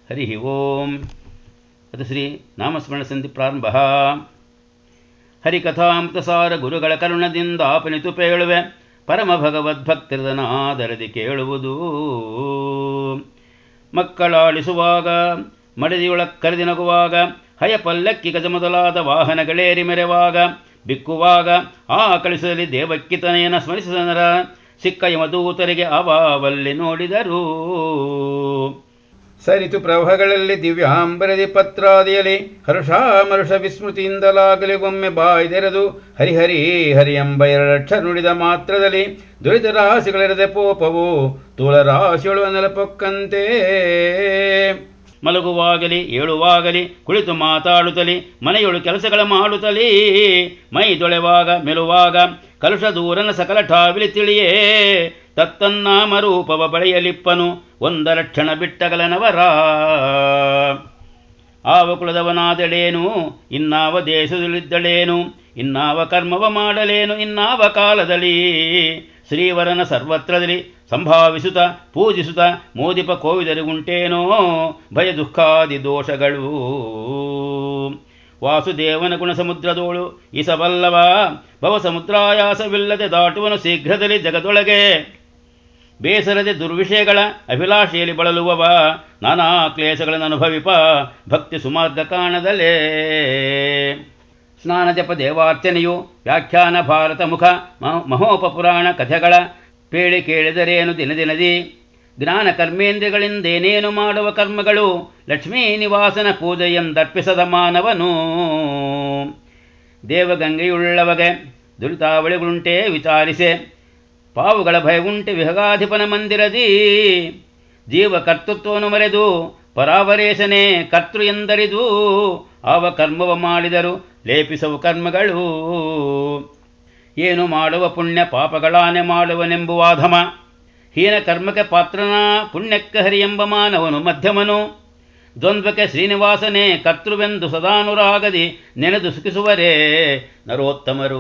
ಹರಿ ಓಂ ಅದು ಶ್ರೀ ನಾಮಸ್ಮರಣ ಸಂಧಿ ಪ್ರಾರಂಭ ಹರಿಕಥಾಮೃತಸಾರ ಗುರುಗಳ ಕರುಣದಿಂದ ಆಪನಿತು ಪೇಳುವೆ ಪರಮ ಭಗವದ್ಭಕ್ತರದನಾದರದಿ ಕೇಳುವುದು ಮಕ್ಕಳಾಡಿಸುವಾಗ ಮಡದಿಯೊಳ ಕರೆದಿ ನಗುವಾಗ ಹಯ ಪಲ್ಲಕ್ಕಿ ಗಜ ಮೊದಲಾದ ವಾಹನಗಳೇರಿ ಮೆರೆವಾಗ ಬಿಕ್ಕುವಾಗ ಆ ಕಳಿಸಲಿ ದೇವಕ್ಕಿತನೆಯನ ಸ್ಮರಿಸಿದನರ ಸಿಕ್ಕ ಯಮದೂತರಿಗೆ ಅವಾವಲ್ಲಿ ನೋಡಿದರು ಸರಿತು ಪ್ರವಹಗಳಲ್ಲಿ ದಿವ್ಯಾಂಬರದಿ ಪತ್ರಾದಿಯಲಿ ಹರ್ಷಾಮರ್ಷ ವಿಸ್ಮೃತಿಯಿಂದಲಾಗಲಿ ಒಮ್ಮೆ ಬಾಯ್ದೆರೆದು ಹರಿಹರಿ ಹರಿ ಎಂಬ ಎರಡಕ್ಷರ ನುಡಿದ ಮಾತ್ರದಲ್ಲಿ ದುರಿತ ರಾಶಿಗಳೆರದೆ ಪೋಪವು ತೂಳ ರಾಶಿಯೊಳು ನೆಲಪೊಕ್ಕಂತೆ ಮಲಗುವಾಗಲಿ ಏಳುವಾಗಲಿ ಕುಳಿತು ಮಾತಾಡುತ್ತಲಿ ಮನೆಯೊಳು ಕೆಲಸಗಳ ಮಾಡುತ್ತಲೀ ಮೈ ದೊಳೆವಾಗ ಮೆಲುವಾಗ ಕಲುಷ ದೂರನ ಸಕಲ ಠಾವಿಲಿ ತಿಳಿಯೇ ತತ್ತನ್ನಾಮ ರೂಪವ ಬಳೆಯಲಿಪ್ಪನು ಒಂದರ ಕ್ಷಣ ಬಿಟ್ಟಗಲನವರ ಆವ ಕುಲದವನಾದಳೇನು ಇನ್ನಾವ ದೇಶದಲ್ಲಿದ್ದಳೇನು ಇನ್ನಾವ ಕರ್ಮವ ಮಾಡಲೇನು ಇನ್ನಾವ ಕಾಲದಲ್ಲಿ ಶ್ರೀವರನ ಸರ್ವತ್ರದಲ್ಲಿ ಸಂಭಾವಿಸುತ್ತ ಪೂಜಿಸುತ್ತ ಮೋದಿಪ ಕೋವಿದರಿಗುಂಟೇನೋ ಭಯ ದುಃಖಾದಿ ದೋಷಗಳು ವಾಸುದೇವನ ಗುಣ ಸಮುದ್ರದೋಳು ಈಸಬಲ್ಲವ ಭವ ಸಮುದ್ರಾಯಾಸವಿಲ್ಲದೆ ದಾಟುವನು ಶೀಘ್ರದಲ್ಲಿ ಜಗದೊಳಗೆ ಬೇಸರದೆ ದುರ್ವಿಷಯಗಳ ಅಭಿಲಾಷೆಯಲ್ಲಿ ಬಳಲುವವ ನಾನಾ ಕ್ಲೇಶಗಳನ್ನು ಅನುಭವಿಪ ಭಕ್ತಿ ಸುಮಾರ್ಗ ಕಾಣದಲೇ ಸ್ನಾನ ಜಪ ದೇವಾರ್ಚನೆಯು ವ್ಯಾಖ್ಯಾನ ಭಾರತ ಮುಖ ಮಹೋಪಪುರಾಣ ಕಥೆಗಳ ಪೇಳಿ ಕೇಳಿದರೇನು ದಿನದಿನದಿ ಜ್ಞಾನ ಕರ್ಮೇಂದ್ರಿಯಗಳಿಂದೇನೇನು ಮಾಡುವ ಕರ್ಮಗಳು ಲಕ್ಷ್ಮೀ ನಿವಾಸನ ಪೂಜೆಯಂದರ್ಪಿಸದ ಮಾನವನು ದೇವಗಂಗೆಯುಳ್ಳವಗೆ ದುರಿತಾವಳಿಗಳುಂಟೆ ವಿಚಾರಿಸೆ ಪಾವುಗಳ ಭಯವುಂಟೆ ವಿಹಗಾಧಿಪನ ಮಂದಿರದಿ ಜೀವ ಕರ್ತೃತ್ವವನ್ನು ಮರೆದು ಪರಾವರೇಶನೇ ಕರ್ತೃ ಎಂದರಿದು ಆವ ಕರ್ಮವ ಮಾಡಿದರು ಲೇಪಿಸವು ಕರ್ಮಗಳು ಏನು ಮಾಡುವ ಪುಣ್ಯ ಪಾಪಗಳಾನೆ ಮಾಡುವನೆಂಬುವಾಧಮ ಹೀನ ಕರ್ಮಕ್ಕೆ ಪಾತ್ರನ ಪುಣ್ಯಕ್ಕೆ ಹರಿ ಎಂಬ ಮಾನವನು ಮಧ್ಯಮನು ದ್ವಂದ್ವಕ್ಕೆ ಶ್ರೀನಿವಾಸನೇ ಕರ್ತೃವೆಂದು ಸದಾನುರಾಗದಿ ನೆನೆದು ಸುಖಿಸುವರೇ ನರೋತ್ತಮರು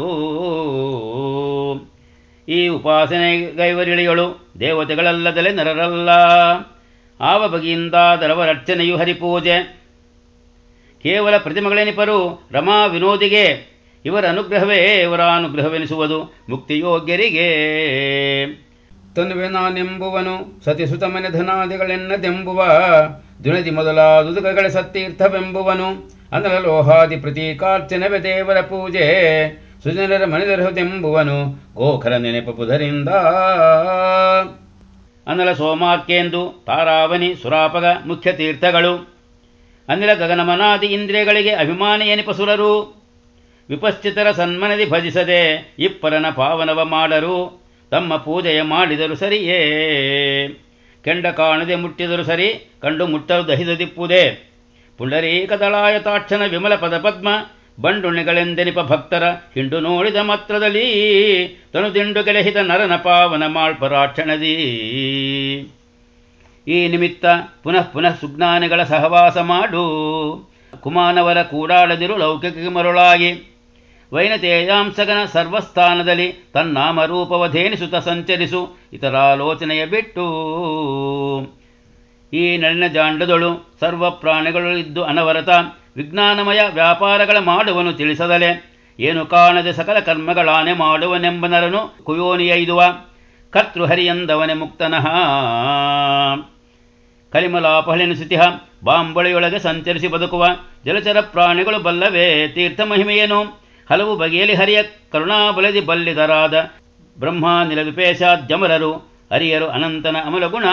ಈ ಉಪಾಸನೆಗೈವರಿಳಿಯಳು ದೇವತೆಗಳಲ್ಲದಲೇ ನರರಲ್ಲ ಆವ ಬಗೆಯಿಂದಾದರವರರ್ಚನೆಯು ಹರಿಪೂಜೆ ಕೇವಲ ಪ್ರತಿಮೆಗಳೆನಿಪರು ರಮಾ ವಿನೋದಿಗೆ ಇವರ ಅನುಗ್ರಹವೇ ಇವರ ಅನುಗ್ರಹವೆನಿಸುವುದು ಮುಕ್ತಿಯೋಗ್ಯರಿಗೆ ತನುವೆ ನಾನೆಂಬುವನು ಸತಿಸುತ ಮನೆ ಧನಾದಿಗಳೆನ್ನದೆಂಬುವ ದುನದಿ ಮೊದಲಾದುದುಕಗಳ ಸತ್ತೀರ್ಥವೆಂಬುವನು ಅನಲ ಲೋಹಾದಿ ಪ್ರತೀಕಾರ್ಚನವೆ ದೇವರ ಪೂಜೆ ಸುಜನರ ಮನೆದರಹುದೆಂಬುವನು ಗೋಖರ ನೆನಪುವುದರಿಂದ ಅನಲ ಸೋಮಾರ್ಕೆಂದು ತಾರಾವನಿ ಸುರಾಪಗ ಮುಖ್ಯ ತೀರ್ಥಗಳು ಅನಿಲ ಗಗನಮನಾದಿ ಇಂದ್ರಿಯಗಳಿಗೆ ಅಭಿಮಾನಿ ಎನಿಪಸುರರು ವಿಪಶ್ಚಿತರ ಸನ್ಮನದಿ ಭಜಿಸದೆ ಇಪ್ಪರನ ಪಾವನವ ಮಾಡರು ತಮ್ಮ ಪೂಜೆಯ ಮಾಡಿದರು ಸರಿಯೇ ಕೆಂಡ ಕಾಣದೆ ಮುಟ್ಟಿದರು ಸರಿ ಕಂಡು ಮುಟ್ಟಲು ದಹಿಸದಿಪ್ಪುದೇ ಪುಂಡರೀಕದಳಾಯತಾಕ್ಷಣ ವಿಮಲ ಪದ ಪದ್ಮ ಬಂಡುಣಿಗಳೆಂದೆನಿಪ ಭಕ್ತರ ಹಿಂಡು ನೋಡಿದ ಮಾತ್ರದಲ್ಲಿ ತನು ದಿಂಡು ಗೆಲಹಿತ ನರನ ಪಾವನ ಮಾಳ್ಪರಾಕ್ಷಣದಿ ಈ ನಿಮಿತ್ತ ಪುನಃ ಪುನಃ ಸುಜ್ಞಾನಿಗಳ ಸಹವಾಸ ಮಾಡು ಕುಮಾನವರ ಕೂಡಾಡದಿರು ಲೌಕಿಕ ಮರುಳಾಗಿ ವೈನತೇಯಾಂಸಗನ ಸರ್ವಸ್ಥಾನದಲ್ಲಿ ತನ್ನಾಮರೂಪವಧೇನಿಸುತ್ತ ಸಂಚರಿಸು ಇತರಾಲೋಚನೆಯ ಬಿಟ್ಟು ಈ ನಳಿನ ಜಾಂಡದೊಳು ಸರ್ವ ಪ್ರಾಣಿಗಳು ಇದ್ದು ಅನವರತ ವಿಜ್ಞಾನಮಯ ವ್ಯಾಪಾರಗಳ ಮಾಡುವನು ತಿಳಿಸದಲೆ ಏನು ಕಾಣದೆ ಸಕಲ ಕರ್ಮಗಳಾನೆ ಮಾಡುವನೆಂಬ ನರನು ಕುಯೋನಿಯೈದುವ ಕರ್ತೃಹರಿಯಂದವನೆ ಮುಕ್ತನಃ ಕಲಿಮಲಾಪಹಳೆನಿಸುತಿಹ ಬಾಂಬಳೆಯೊಳಗೆ ಸಂಚರಿಸಿ ಬದುಕುವ ಜಲಚರ ಪ್ರಾಣಿಗಳು ಬಲ್ಲವೇ ತೀರ್ಥ ಮಹಿಮೆಯೇನು ಹಲವು ಬಗೆಯಲ್ಲಿ ಹರಿಯ ಕರುಣಾಬಲದಿ ಬಲ್ಲಿದರಾದ ಬ್ರಹ್ಮ ನಿಲವಿಪೇಶಾದ್ಯಮರರು ಹರಿಯರು ಅನಂತನ ಅಮಲಗುಣ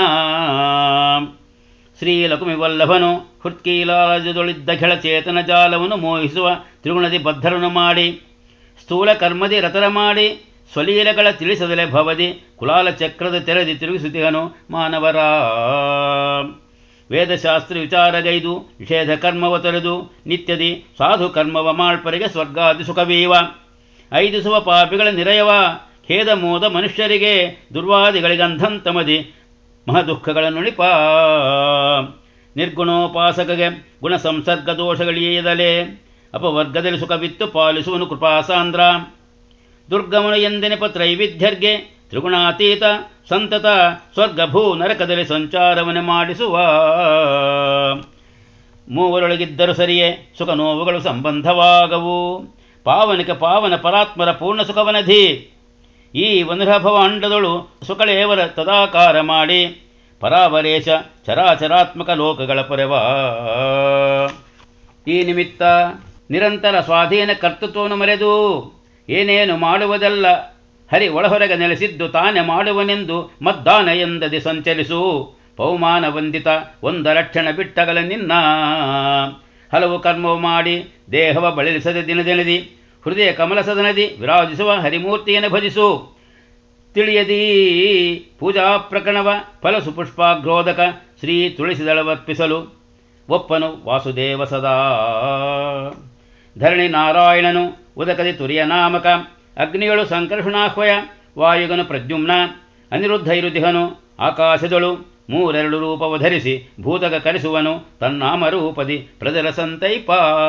ಶ್ರೀಲಕುಮಿವಲ್ಲಭನು ಹೃತ್ಕೀಲಾಜದೊಳಿದ್ದ ಖೆಳ ಚೇತನ ಜಾಲವನ್ನು ಮೋಹಿಸುವ ತ್ರಿಗುಣದಿ ಬದ್ಧರನು ಮಾಡಿ ಸ್ಥೂಲ ಕರ್ಮದಿ ರತರ ಮಾಡಿ ಸ್ವಲೀಲಗಳ ತಿಳಿಸದಲೆ ಭವದಿ ಕುಲಾಲ ಚಕ್ರದ ತೆರೆದಿ ತಿರುಗಿಸುತ್ತಿಹನು ಮಾನವರ ವೇದಶಾಸ್ತ್ರ ವಿಚಾರಗೈದು ನಿಷೇಧ ಕರ್ಮವ ತೊರೆದು ನಿತ್ಯದಿ ಸಾಧು ಕರ್ಮವ ಮಾಳ್ಪರಿಗೆ ಸ್ವರ್ಗಾದಿ ಸುಖವೀವ ಐದಿಸುವ ಪಾಪಿಗಳ ನಿರಯವ ಖೇದ ಮೋದ ಮನುಷ್ಯರಿಗೆ ದುರ್ವಾದಿಗಳಿಗಂಧಂತಮದಿ ಮಹದುಃಖಗಳ ನುಣಿಪ ನಿರ್ಗುಣೋಪಾಸಕಗೆ ಗುಣ ಸಂಸರ್ಗ ದೋಷಗಳಿಯದಲೆ ಅಪವರ್ಗದಲ್ಲಿ ಸುಖವಿತ್ತು ಪಾಲಿಸುವನು ಕೃಪಾಸಾಂದ್ರ ದುರ್ಗಮನ ಎಂದೆನೆಪ ತ್ರೈವಿಧ್ಯರ್ಗೆ ತ್ರಿಗುಣಾತೀತ ಸಂತತ ಸ್ವರ್ಗ ಭೂ ನರಕದಲ್ಲಿ ಸಂಚಾರವನ್ನೇ ಮಾಡಿಸುವ ಮೂವರೊಳಗಿದ್ದರೂ ಸರಿಯೇ ಸುಖ ನೋವುಗಳು ಸಂಬಂಧವಾಗವು ಪಾವನಿಕ ಪಾವನ ಪರಾತ್ಮರ ಪೂರ್ಣ ಸುಖವನಧಿ ಈ ವನುರಭವ ಅಂಡದೊಳು ಸುಕಳೇವರ ತದಾಕಾರ ಮಾಡಿ ಪರಾವರೇಶ ಚರಾಚರಾತ್ಮಕ ಲೋಕಗಳ ಪೊರೆವ ಈ ನಿಮಿತ್ತ ನಿರಂತರ ಸ್ವಾಧೀನ ಕರ್ತೃತ್ವವನ್ನು ಮರೆದು ಏನೇನು ಮಾಡುವುದಲ್ಲ ಹರಿ ಒಳಹೊರಗೆ ನೆಲೆಸಿದ್ದು ತಾನೇ ಮಾಡುವನೆಂದು ಮದ್ದಾನ ಎಂದದೆ ಸಂಚರಿಸು ಪೌಮಾನ ವಂದಿತ ಒಂದರಕ್ಷಣ ಬಿಟ್ಟಗಲ ನಿನ್ನ ಹಲವು ಕರ್ಮವು ಮಾಡಿ ದೇಹವ ಬಳಲಿಸದೆ ದಿನದಿನದಿ ಹೃದಯ ಕಮಲ ಸದನದಿ ವಿರಾಜಿಸುವ ಹರಿಮೂರ್ತಿಯನ್ನು ಭಜಿಸು ತಿಳಿಯದೀ ಪೂಜಾ ಪ್ರಕರಣವ ಫಲಸು ಪುಷ್ಪಾಗ್ರೋದಕ ಶ್ರೀ ತುಳಸಿದಳವರ್ಪಿಸಲು ಒಪ್ಪನು ವಾಸುದೇವ ಸದಾ ಧರಣಿ ನಾರಾಯಣನು ಉದಕದಿ ತುರಿಯ ನಾಮಕ ಅಗ್ನಿಗಳು ಸಂಕರ್ಷಣಾಹ್ವಯ ವಾಯುಗನು ಪ್ರದ್ಯುಮ್ನ ಅನಿರುದ್ಧ ಇರುದಿಹನು ಆಕಾಶದಳು ಮೂರೆರಡು ರೂಪವ ಧರಿಸಿ ಭೂತಗ ಕರೆಸುವನು ತನ್ನಾಮ ರೂಪದಿ ಪ್ರಜರ ಸಂತೈಪ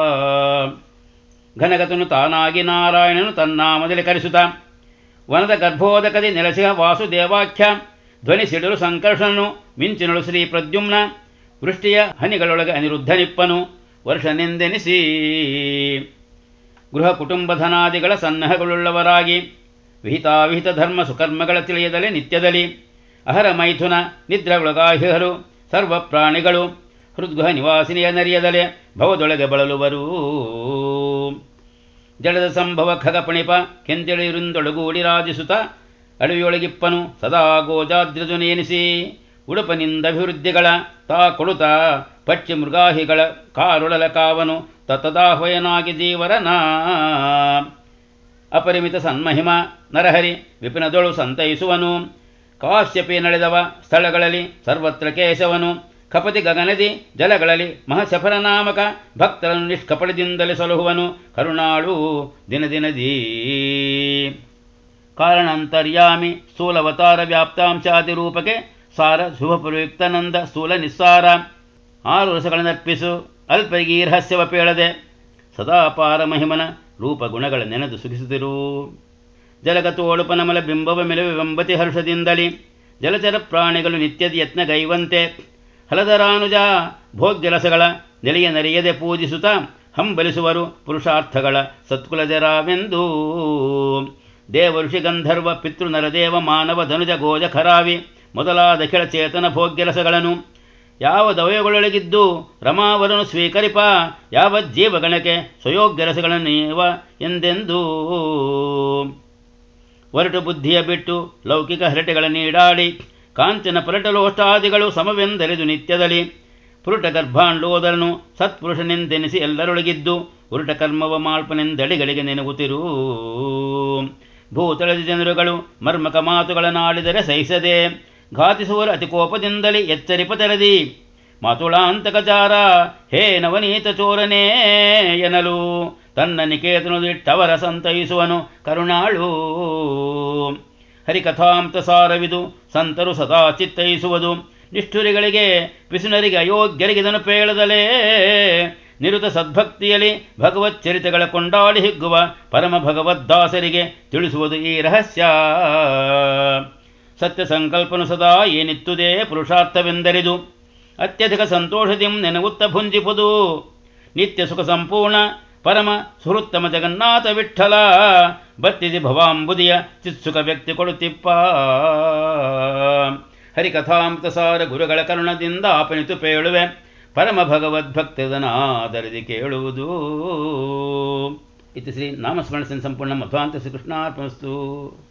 ಘನಗತನು ತಾನಾಗಿ ನಾರಾಯಣನು ತನ್ನಾಮದಲ್ಲಿ ಕರೆಸುತ್ತ ವನದ ಗರ್ಭೋದಕದಿ ನೆಲೆಸಿಹ ವಾಸುದೇವಾಖ್ಯ ಧ್ವನಿ ಸಿಡಲು ಸಂಕರ್ಷಣನು ಮಿಂಚಿನಳು ಶ್ರೀ ಪ್ರದ್ಯುಮ್ನ ವೃಷ್ಟಿಯ ಹನಿಗಳೊಳಗೆ ಅನಿರುದ್ಧ ನಿಪ್ಪನು ವರ್ಷನೆಂದೆನಿಸಿ ಗೃಹ ಕುಟುಂಬಧನಾದಿಗಳ ಸನ್ನಹಗಳುಳ್ಳವರಾಗಿ ವಿಹಿತಾವಿಹಿತ ಧರ್ಮ ಸುಕರ್ಮಗಳ ತಿಳಿಯದಲೆ ನಿತ್ಯದಲ್ಲಿ ಅಹರ ಮೈಥುನ ನಿದ್ರಗೊಳಗಾಹಿಹರು ಸರ್ವ ಪ್ರಾಣಿಗಳು ಹೃದ್ಗೃಹ ನಿವಾಸಿನಿಯ ನರಿಯದಲೆ ಭವದೊಳಗೆ ಬಳಲುವರು ಜಡದ ಸಂಭವ ಖಗಪಣಿಪ ಕೆಂತಿಳಿರುಂದೊಳಗೂಡಿ ರಾಜಿಸುತ್ತ ಅಡವಿಯೊಳಗಿಪ್ಪನು ಸದಾ ಗೋಜಾದ್ರಜುನೇನಿಸಿ ಉಡುಪನಿಂದಭಿವೃದ್ಧಿಗಳ ತಾ ಕೊಡುತ್ತ ಪಕ್ಷಿ ಮೃಗಾಹಿಗಳ ಕಾರೊಳಲ ಕಾವನು ತತ್ತದಾಹ್ವಯನಾಗಿ ಜೀವರನ ಅಪರಿಮಿತ ಸನ್ಮಹಿಮ ನರಹರಿ ವಿಪಿನದೊಳು ಸಂತೈಸುವನು ಕಾಶ್ಯಪಿ ನಡೆದವ ಸ್ಥಳಗಳಲ್ಲಿ ಸರ್ವತ್ರ ಕೇಶವನು ಕಪತಿ ಗಗನದಿ ಜಲಗಳಲ್ಲಿ ಮಹಶಫರ ನಾಮಕ ಭಕ್ತರನ್ನು ನಿಷ್ಕಪಟದಿಂದಲೇ ಸಲಹುವನು ಕರುಣಾಳು ದಿನದಿನದೀ ಕಾರಣಾಂತರ್ಯಾಮಿ ಸ್ಥೂಲವತಾರ ವ್ಯಾಪ್ತಾಂಶಾದಿ ರೂಪಕ್ಕೆ ಸಾರ ಶುಭ ಪ್ರಯುಕ್ತನಂದ ಸ್ಥೂಲ ನಿಸ್ಸಾರ ಆರು ರಸಗಳನ್ನರ್ಪಿಸು ಅಲ್ಪರಿಗೆ ಈ ರಹಸ್ಯವ ಪೇಳದೆ ಸದಾಪಾರ ಮಹಿಮನ ರೂಪ ಗುಣಗಳ ನೆನೆದು ಸುಖಿಸುತ್ತಿರು ಜಲಗತೋಳುಪನಮಲ ಬಿಂಬವ ಮೆಲುವೆಂಬತಿ ಹರ್ಷದಿಂದಲಿ ಜಲಚರ ಪ್ರಾಣಿಗಳು ನಿತ್ಯದ ಯತ್ನಗೈವಂತೆ ಹಲದರಾನುಜ ಭೋಗ್ಯರಸಗಳ ನೆಲೆಯ ನೆರೆಯದೆ ಪೂಜಿಸುತ್ತ ಹಂಬಲಿಸುವರು ಪುರುಷಾರ್ಥಗಳ ಸತ್ಕುಲಜರಾವೆಂದು ದೇವ ಋಷಿ ಗಂಧರ್ವ ಪಿತೃ ನರದೇವ ಮಾನವ ಧನುಜ ಗೋಜ ಖರಾವಿ ಮೊದಲಾದ ಕೆಳಚೇತನ ಭೋಗ್ಯರಸಗಳನ್ನು ಯಾವ ದವಯಗಳೊಳಗಿದ್ದು ರಮಾವರನು ಸ್ವೀಕರಿಪ ಯಾವ ಜೀವಗಣಕ್ಕೆ ಸ್ವಯೋಗ್ಯ ರಸಗಳನ್ನು ನೀವ ಎಂದೆಂದೂ ಒರಟು ಬುದ್ಧಿಯ ಬಿಟ್ಟು ಲೌಕಿಕ ಹರಟೆಗಳ ನೀಡಾಡಿ ಕಾಂಚನ ಪರಟಲೋಷ್ಟಾದಿಗಳು ಸಮವೆಂದರಿದು ನಿತ್ಯದಲ್ಲಿ ಪುರುಟ ಗರ್ಭಾಂಡೋದರನು ಸತ್ಪುರುಷನೆಂದೆನಿಸಿ ಎಲ್ಲರೊಳಗಿದ್ದು ಉರುಟ ಕರ್ಮವ ಮಾಳ್ಪನೆಂದಡಿಗಳಿಗೆ ನೆನಗುತ್ತಿರು ಭೂತಳದ ಜನರುಗಳು ಮರ್ಮಕ ಮಾತುಗಳನ್ನಾಡಿದರೆ ಸಹಿಸದೆ ಘಾತಿಸುವರು ಅತಿ ಕೋಪದಿಂದಲೇ ಎಚ್ಚರಿಪ ತೆರದಿ ಮಾತುಳಾಂತಕಚಾರ ಹೇ ನವನೀತ ಚೋರನೇ ಎನಲು ತನ್ನ ನಿಕೇತನದಿಟ್ಟವರ ಸಂತೈಸುವನು ಕರುಣಾಳು ಹರಿಕಥಾಂತ ಸಾರವಿದು ಸಂತರು ಸದಾ ಚಿತ್ತೈಸುವುದು ನಿಷ್ಠುರಿಗಳಿಗೆ ಪಿಸುನರಿಗೆ ಅಯೋಗ್ಯರಿಗೆ ಇದನ್ನು ಪೇಳದಲೇ ನಿರುತ ಸದ್ಭಕ್ತಿಯಲ್ಲಿ ಭಗವತ್ ಚರಿತೆಗಳ ಕೊಂಡಾಡಿ ಹಿಗ್ಗುವ ಪರಮ ಭಗವದ್ದಾಸರಿಗೆ ತಿಳಿಸುವುದು ಈ ರಹಸ್ಯ ಸತ್ಯ ಸಂಕಲ್ಪನು ಸದಾ ಏನಿತ್ತುದೇ ಪುರುಷಾರ್ಥವೆಂದರಿದು ಅತ್ಯಧಿಕ ಸಂತೋಷದಿಂ ನೆನಗುತ್ತ ಭುಂಜಿಪುದು ನಿತ್ಯ ಸುಖ ಸಂಪೂರ್ಣ ಪರಮ ಸುಹೃತ್ತಮ ಜಗನ್ನಾಥ ವಿಠಲ ಬತ್ತಿಸಿ ಭವಾಂಬುದಿಯ ಚಿತ್ಸುಖ ವ್ಯಕ್ತಿ ಕೊಡುತ್ತಿಪ್ಪ ಹರಿಕಥಾಮೃತ ಸಾರ ಗುರುಗಳ ಕರುಣದಿಂದ ಆಪನಿತು ಪೇಳುವೆ ಪರಮ ಭಗವದ್ಭಕ್ತದನಾದರದಿ ಕೇಳುವುದು ಇತಿ ಶ್ರೀ ನಾಮಸ್ಮರಣ ಸಂಪೂರ್ಣ ಮಧ್ವಾಂತ ಶ್ರೀಕೃಷ್ಣಾರ್ಪಣಸ್ತು